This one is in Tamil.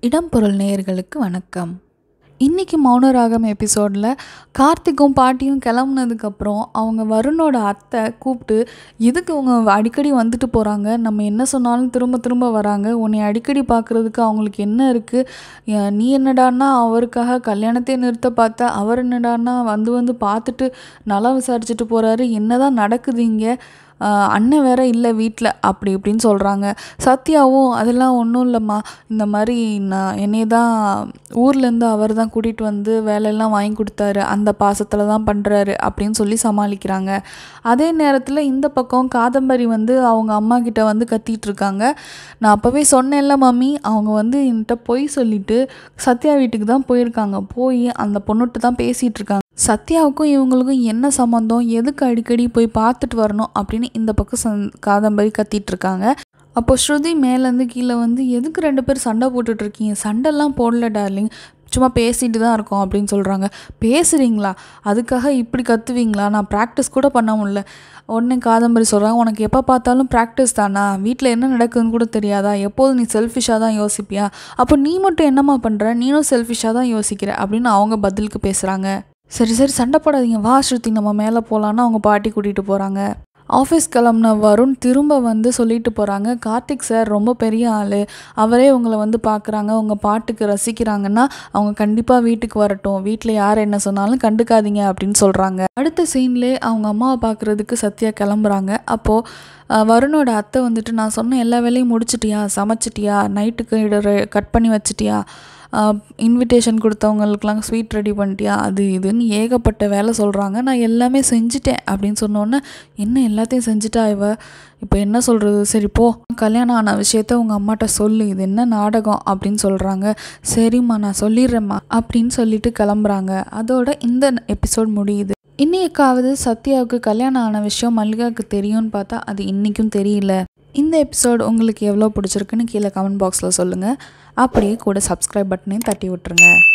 இடம்பொருள் நேயர்களுக்கு வணக்கம் இன்றைக்கி மௌனராகம் எபிசோடில் கார்த்திக்கும் பாட்டியும் கிளம்புனதுக்கப்புறம் அவங்க வருணோட அத்தை கூப்பிட்டு எதுக்கு அவங்க அடிக்கடி வந்துட்டு போகிறாங்க நம்ம என்ன சொன்னாலும் திரும்ப திரும்ப வராங்க உன்னை அடிக்கடி பார்க்குறதுக்கு அவங்களுக்கு என்ன இருக்குது நீ என்னடான்னா அவருக்காக கல்யாணத்தையே நிறுத்த பார்த்த அவர் என்னடான்னா வந்து வந்து பார்த்துட்டு நல்லா விசாரிச்சுட்டு போகிறாரு என்னதான் நடக்குது இங்கே ஆஹ் அண்ணன் வேற இல்லை வீட்டில் அப்படி இப்படின்னு சொல்கிறாங்க சத்யாவும் அதெல்லாம் ஒன்றும் இல்லைம்மா இந்த மாதிரி நான் என்னைய தான் ஊர்லேருந்து அவர் தான் கூட்டிகிட்டு வந்து வேலையெல்லாம் வாங்கி கொடுத்தாரு அந்த பாசத்தில் தான் பண்ணுறாரு அப்படின்னு சொல்லி சமாளிக்கிறாங்க அதே நேரத்தில் இந்த பக்கம் காதம்பரி வந்து அவங்க அம்மா கிட்ட வந்து கத்திட்டு இருக்காங்க நான் அப்போவே சொன்னேன்ல மம்மி அவங்க வந்து என்கிட்ட பொய் சொல்லிட்டு சத்யா வீட்டுக்கு தான் போயிருக்காங்க போய் அந்த பொண்ணுகிட்ட தான் பேசிகிட்டு இருக்காங்க சத்யாவுக்கும் இவங்களுக்கும் என்ன சம்மந்தம் எதுக்கு அடிக்கடி போய் பார்த்துட்டு வரணும் அப்படின்னு இந்த பக்கம் சந் காதம்பரி கத்திட்டு இருக்காங்க அப்போ ஸ்ருதி மேலேருந்து கீழே வந்து எதுக்கு ரெண்டு பேர் சண்டை போட்டுட்டு இருக்கீங்க சண்டைலாம் போடல டார்லிங் சும்மா பேசிட்டு தான் இருக்கோம் அப்படின்னு சொல்கிறாங்க பேசுகிறீங்களா அதுக்காக இப்படி கத்துவீங்களா நான் ப்ராக்டிஸ் கூட பண்ண முடியல உடனே காதம்பரி சொல்கிறாங்க உனக்கு எப்போ பார்த்தாலும் ப்ராக்டிஸ் தானா வீட்டில் என்ன நடக்குதுன்னு கூட தெரியாதா எப்போதும் நீ செல்ஃபிஷாக தான் யோசிப்பியா அப்போ நீ மட்டும் என்னம்மா பண்ணுற நீனும் செல்ஃபிஷாக தான் யோசிக்கிற அப்படின்னு அவங்க பதிலுக்கு பேசுகிறாங்க சரி சரி சண்டை போடாதீங்க வா ஸ்ருதி நம்ம மேலே போகலான்னு அவங்க பாட்டி கூட்டிகிட்டு போகிறாங்க ஆஃபீஸ் கிளம்புன வருண் திரும்ப வந்து சொல்லிட்டு போகிறாங்க கார்த்திக் சார் ரொம்ப பெரிய ஆள் அவரே உங்களை வந்து பார்க்குறாங்க உங்கள் பாட்டுக்கு ரசிக்கிறாங்கன்னா அவங்க கண்டிப்பாக வீட்டுக்கு வரட்டும் வீட்டில் யார் என்ன சொன்னாலும் கண்டுக்காதீங்க அப்படின்னு சொல்கிறாங்க அடுத்த சீன்லேயே அவங்க அம்மாவை பார்க்குறதுக்கு சத்யா கிளம்புறாங்க அப்போது அஹ், வருணோட அத்தை வந்துட்டு நான் சொன்ன எல்லா வேலையும் முடிச்சிட்டியா சமைச்சிட்டியா நைட்டுக்கு கட் பண்ணி வச்சிட்டியா இன்விடேஷன் கொடுத்தவங்களுக்குலாம் ஸ்வீட் ரெடி பண்ணிட்டியா அது இதுன்னு ஏகப்பட்ட வேலை சொல்கிறாங்க நான் எல்லாமே செஞ்சுட்டேன் அப்படின்னு சொன்னோன்னே என்ன எல்லாத்தையும் செஞ்சுட்டா இவ இப்போ என்ன சொல்கிறது சரி போ கல்யாணம் ஆன விஷயத்த உங்கள் அம்மாட்ட சொல்லு இது என்ன நாடகம் அப்படின்னு சொல்கிறாங்க சரிம்மா நான் சொல்லிடுறேம்மா அப்படின்னு சொல்லிட்டு கிளம்புறாங்க அதோட இந்த எபிசோட் முடியுது இன்னைக்காவது சத்யாவுக்கு கல்யாணம் ஆன விஷயம் மல்லிகாவுக்கு தெரியும்னு பார்த்தா அது இன்றைக்கும் தெரியல இந்த எபிசோட் உங்களுக்கு எவ்வளோ பிடிச்சிருக்குன்னு கீழே கமெண்ட் பாக்ஸில் சொல்லுங்கள் அப்படியே கூட சப்ஸ்கிரைப் பட்டனையும் தட்டி விட்டுருங்க